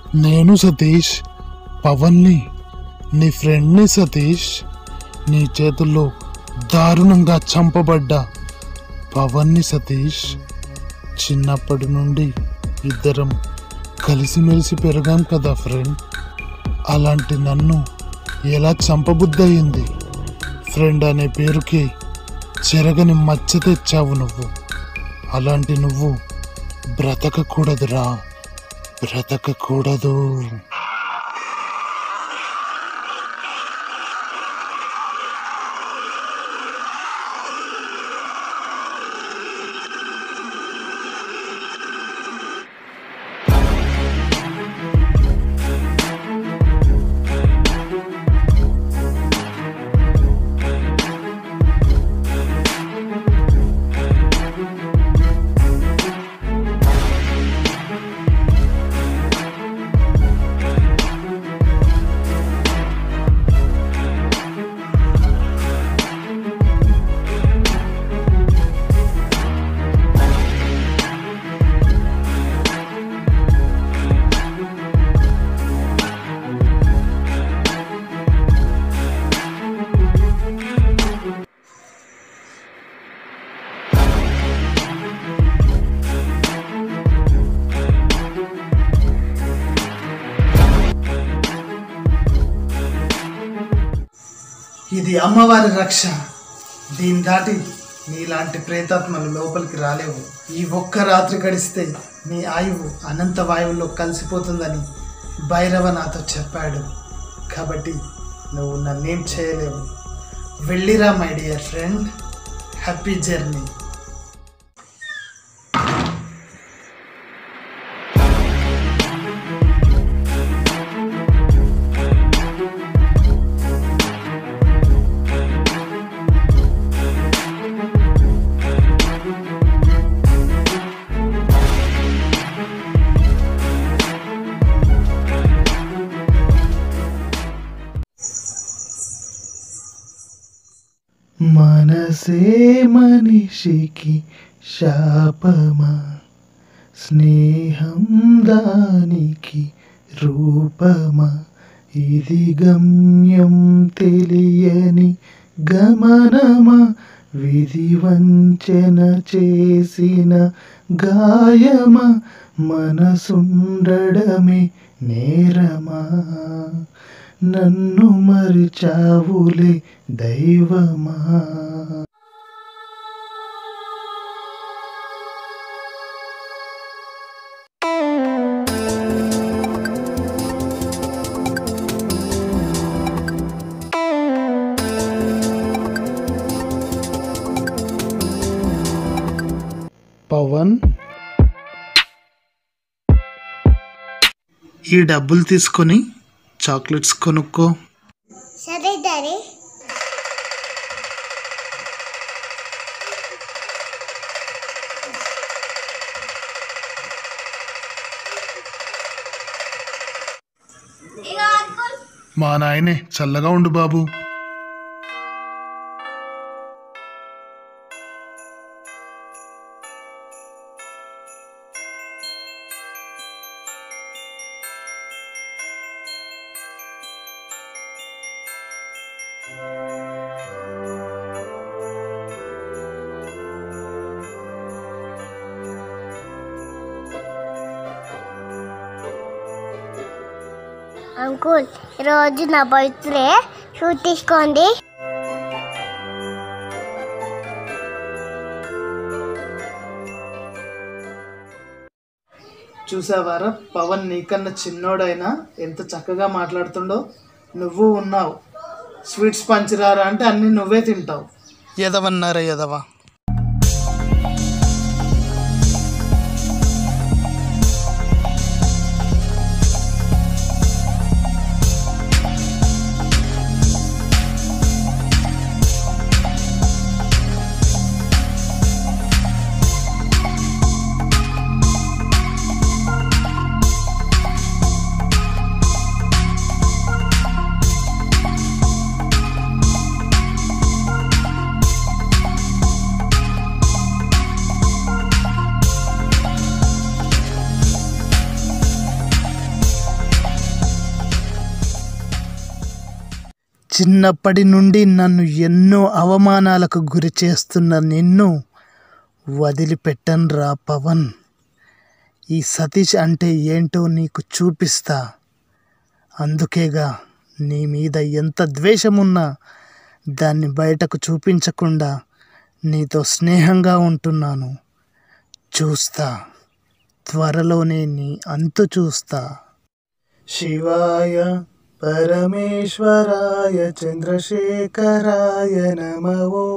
నేను సతీష్ పవన్ని నీ ఫ్రెండ్ని సతీష్ నీ చేతుల్లో దారుణంగా చంపబడ్డ పవన్ని సతీష్ చిన్నప్పటి నుండి ఇద్దరం కలిసిమెలిసి పెరిగాం కదా ఫ్రెండ్ అలాంటి నన్ను ఎలా చంపబుద్దయింది ఫ్రెండ్ అనే పేరుకి చెరగని మచ్చ తెచ్చావు నువ్వు అలాంటి నువ్వు బ్రతకకూడదురా బ్రతకకూడదు ఇది అమ్మవారి రక్ష దీన్ని దాటి నీలాంటి ప్రేతాత్మలు లోపలికి రాలేవు ఈ ఒక్క రాత్రి గడిస్తే నీ ఆయువు అనంత వాయువులో కలిసిపోతుందని భైరవ నాతో చెప్పాడు కాబట్టి నువ్వు నన్నేం చేయలేవు వెళ్ళిరా my dear friend happy journey మనసే మనిషికి శాపమా స్నేహం దానికి రూపమా ఇది గమ్యం తెలియని గమనమా విధి వంచన చేసిన గాయమా మనసుండడమే నేరమా నన్ను మరిచావులే దైవమా పవన్ ఈ డబ్బులు తీసుకొని చాక్లెట్స్ కొనుక్కో సరే డాడీ మా నాయనే చల్లగా ఉండు బాబు అంకుల్ ఈరోజు నా బర్త్డే షూట్ తీసుకోండి చూసావారా పవన్ నీకన్నా చిన్నోడైనా ఎంత చక్కగా మాట్లాడుతుండో నువ్వు ఉన్నావు స్వీట్స్ పంచిరారా అంటే అన్నీ నువ్వే తింటావు ఎదవన్నారా ఎదవా చిన్నప్పటి నుండి నన్ను ఎన్నో అవమానాలకు గురి చేస్తున్న నిన్ను వదిలిపెట్టనురా పవన్ ఈ సతీష్ అంటే ఏంటో నీకు చూపిస్తా అందుకేగా నీ మీద ఎంత ద్వేషమున్నా దాన్ని బయటకు చూపించకుండా నీతో స్నేహంగా ఉంటున్నాను చూస్తా త్వరలోనే నీ అంతు చూస్తా శివాయ పరమేశ్వరాయ చంద్రశేఖరాయ నమో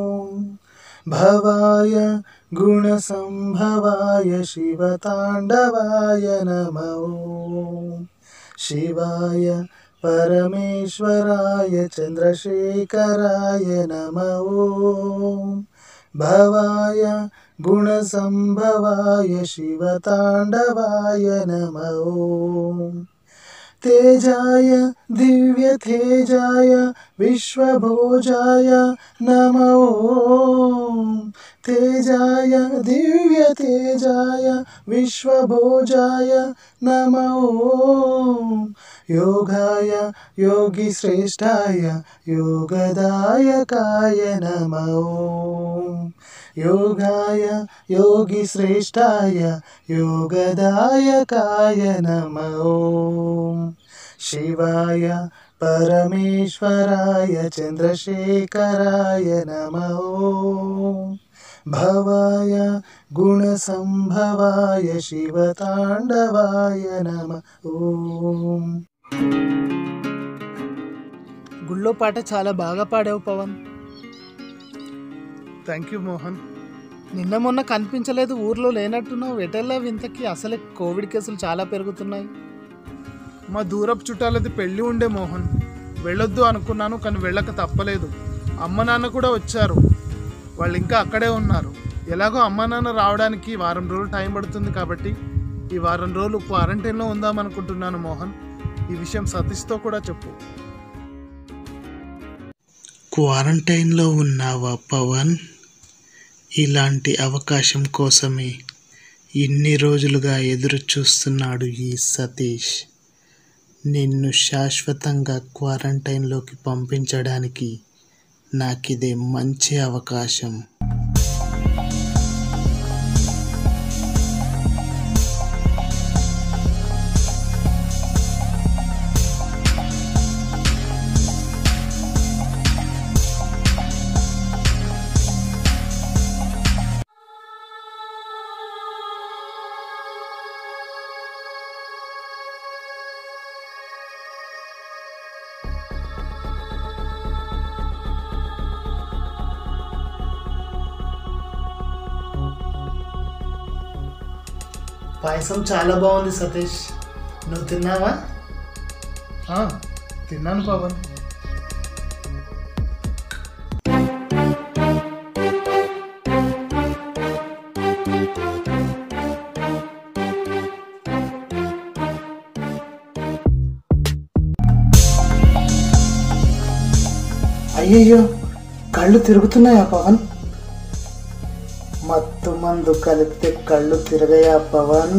భవాయ గుణసంభవాయ శివతాండవాయ నమో శివాయ పరమేశ్వరాయ చంద్రశేఖరాయ నమో భవాయ గుణసంభవాయ శివతాండవాయ నమో तेजाय दिव्यतेजाय विश्वभोजाय नमो तेजाय दिव्यतेजाय विश्वभोजाय नमो योगाय योगिश्रेष्ठाय योगदायकाय नमो योगाय योगिश्रेष्ठाय योगदायकाय नमो शिवाय परमेश्वराय चन्द्रशेखराय नमो भवाय गुणसम्भवाय शिवताण्डवाय नम ఓం గుళ్ళో పాట చాలా బాగా పాడావు పవన్ థ్యాంక్ యూ మోహన్ నిన్న మొన్న కనిపించలేదు ఊర్లో లేనట్టున్నావు ఎటెల్లా వింతకి అసలే కోవిడ్ కేసులు చాలా పెరుగుతున్నాయి మా దూరపు చుట్టాలది పెళ్ళి ఉండే మోహన్ వెళ్ళొద్దు అనుకున్నాను కానీ వెళ్ళక తప్పలేదు అమ్మ నాన్న కూడా వచ్చారు వాళ్ళు ఇంకా అక్కడే ఉన్నారు ఎలాగో అమ్మ నాన్న రావడానికి వారం రోజులు టైం పడుతుంది కాబట్టి ఈ వారం రోజులు క్వారంటైన్లో ఉందాం అనుకుంటున్నాను మోహన్ ఈ విషయం సతీష్తో కూడా చెప్పు క్వారంటైన్లో ఉన్నావా పవన్ ఇలాంటి అవకాశం కోసమే ఇన్ని రోజులుగా ఎదురు చూస్తున్నాడు ఈ సతీష్ నిన్ను శాశ్వతంగా క్వారంటైన్లోకి పంపించడానికి నాకిదే మంచి అవకాశం పాయసం చాలా బాగుంది సతీష్ నువ్వు తిన్నావా ఆ, తిన్నాను పవన్ అయ్యయ్యో కళ్ళు తిరుగుతున్నాయా పవన్ మత్తు మందు కలిపితే కళ్ళు తిరగయా పవన్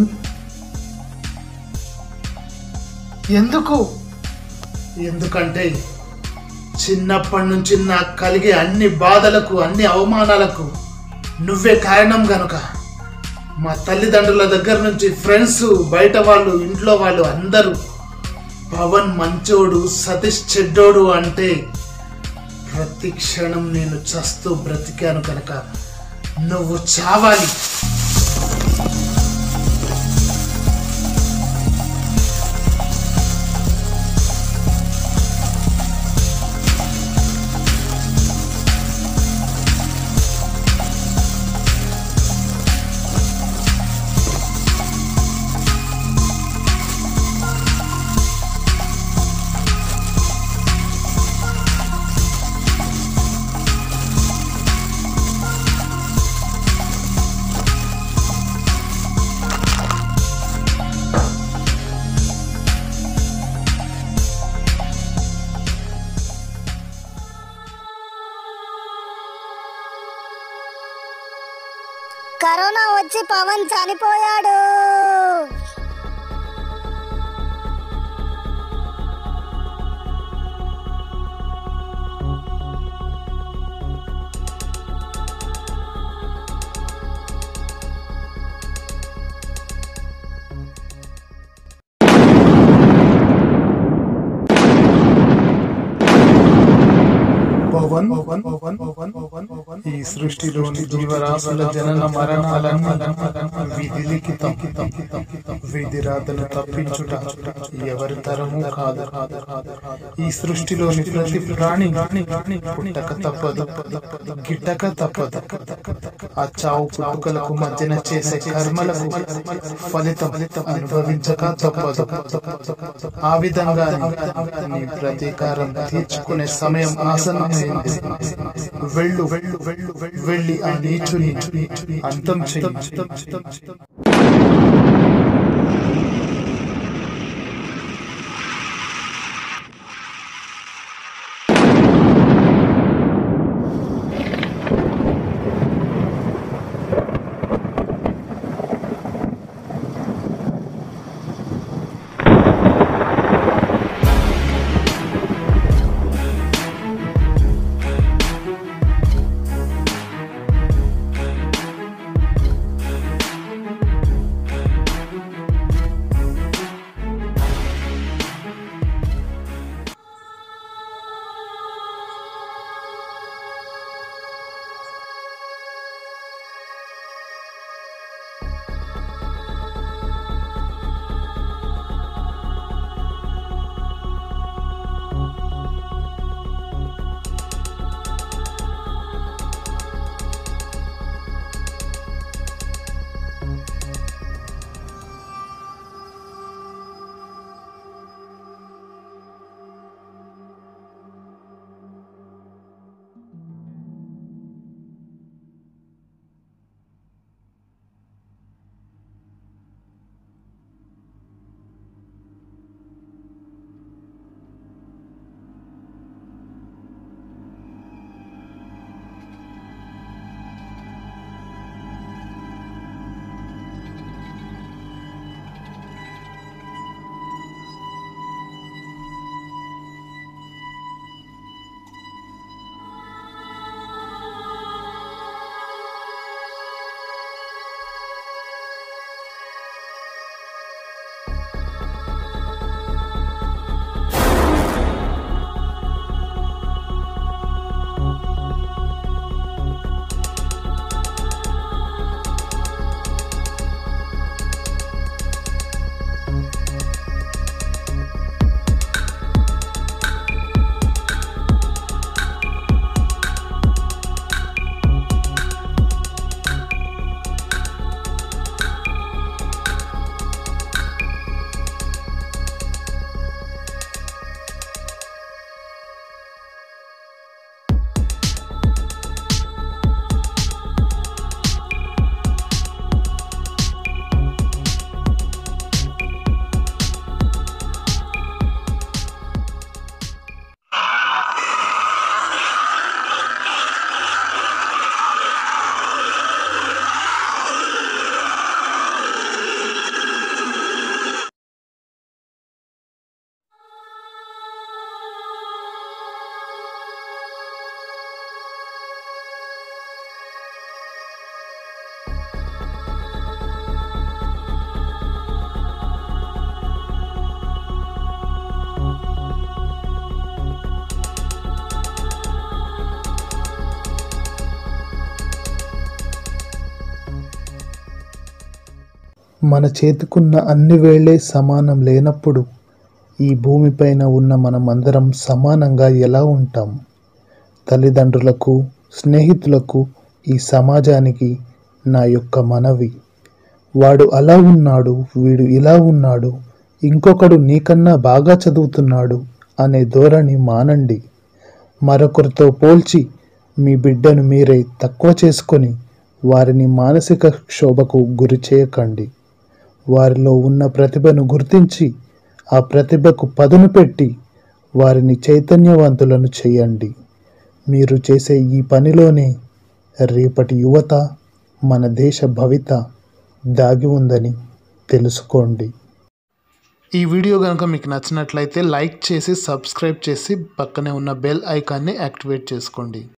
ఎందుకు ఎందుకంటే చిన్నప్పటి నుంచి నాకు కలిగే అన్ని బాధలకు అన్ని అవమానాలకు నువ్వే కారణం గనుక మా తల్లిదండ్రుల దగ్గర నుంచి ఫ్రెండ్స్ బయట వాళ్ళు ఇంట్లో వాళ్ళు అందరూ పవన్ మంచోడు సతీష్ చెడ్డోడు అంటే ప్రతి క్షణం నేను చస్తూ బ్రతికాను కనుక నువ్వు చావాలి కరోనా వచ్చి పవన్ చనిపోయాడు ఓవన్ ఓవన్ ఓవన్ ఓవన్ ఓవన్ ఓవన్ ఈ సృష్టిలోని జీవరాశుల జనన మరణాలన్నీ విధి లిఖితం విధి రాతను తప్పించుట ఎవరి తరము కాదు ఈ సృష్టిలోని ప్రతి ప్రాణి పుట్టక తప్పదు గిట్టక తప్పదు ఆ చావు పుట్టుకలకు మధ్యన చేసే కర్మలకు ఫలితం అనుభవించక తప్పదు ఆ విధంగా నీ ప్రతీకారం తీర్చుకునే సమయం ఆసన్నమైంది వెళ్ళు వెళ్ళు వెళ్ళు వెళ్ళి ఆ నీచుని అంతం చెయ్యి మన చేతికున్న అన్ని వేళే సమానం లేనప్పుడు ఈ భూమిపైన ఉన్న మనమందరం సమానంగా ఎలా ఉంటాం తల్లిదండ్రులకు స్నేహితులకు ఈ సమాజానికి నా యొక్క మనవి వాడు అలా ఉన్నాడు వీడు ఇలా ఉన్నాడు ఇంకొకడు నీకన్నా బాగా చదువుతున్నాడు అనే ధోరణి మానండి మరొకరితో పోల్చి మీ బిడ్డను మీరే తక్కువ చేసుకొని వారిని మానసిక క్షోభకు గురి చేయకండి వారిలో ఉన్న ప్రతిభను గుర్తించి ఆ ప్రతిభకు పదును పెట్టి వారిని చైతన్యవంతులను చేయండి మీరు చేసే ఈ పనిలోనే రేపటి యువత మన దేశ భవిత దాగి ఉందని తెలుసుకోండి ఈ వీడియో కనుక మీకు నచ్చినట్లయితే లైక్ చేసి సబ్స్క్రైబ్ చేసి పక్కనే ఉన్న బెల్ ఐకాన్ని యాక్టివేట్ చేసుకోండి